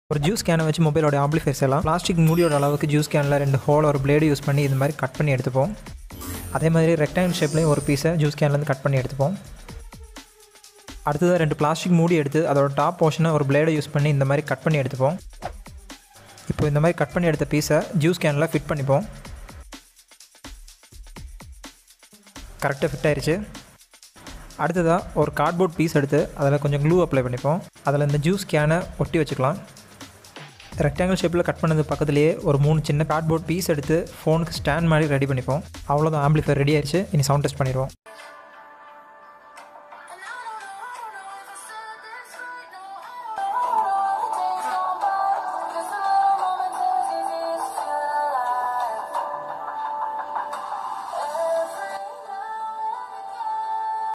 ஒரு ஜூஸ் கேனை வச்சு மொபைலோட ஆம்பிளிஃபைர்ஸ் எல்லாம் பிளாஸ்டிக் மூடியோட அளவுக்கு ஜூஸ் கேனில் ரெண்டு ஹோல் ஒரு பிளேடு யூஸ் பண்ணி இது மாதிரி கட் பண்ணி எடுத்துப்போம் அதே மாதிரி ரெக்டாங்கிள் ஷேப்லேயும் ஒரு பீஸை ஜூஸ் கேன்லேருந்து கட் பண்ணி எடுத்துப்போம் அடுத்ததாக ரெண்டு பிளாஸ்டிக் மூடி எடுத்து அதோட டாப் போர்ஷனை ஒரு பிளேடை யூஸ் பண்ணி இந்த மாதிரி கட் பண்ணி எடுத்துப்போம் இப்போ இந்த மாதிரி கட் பண்ணி எடுத்த பீஸை ஜூஸ் கேனில் ஃபிட் பண்ணிப்போம் கரெக்டாக ஃபிட் ஆயிருச்சு அடுத்ததாக ஒரு கார்ட்போர்ட் பீஸ் எடுத்து அதில் கொஞ்சம் க்ளூ அப்ளை பண்ணிப்போம் அதில் இந்த ஜூஸ் கேனை ஒட்டி வச்சுக்கலாம் ரெக்டாங்கிள் ஷேப்பில் கட் பண்ணது பக்கத்துலேயே ஒரு மூணு சின்ன கார்ட்போர்ட் பீஸ் எடுத்து ஃபோனுக்கு ஸ்டாண்ட் மாதிரி ரெடி பண்ணிப்போம் அவ்வளோதான் ஆம்பிளிஃபைர் ரெடி ஆயிடுச்சு இனி சவுண்ட் டெஸ்ட் பண்ணிடுவோம்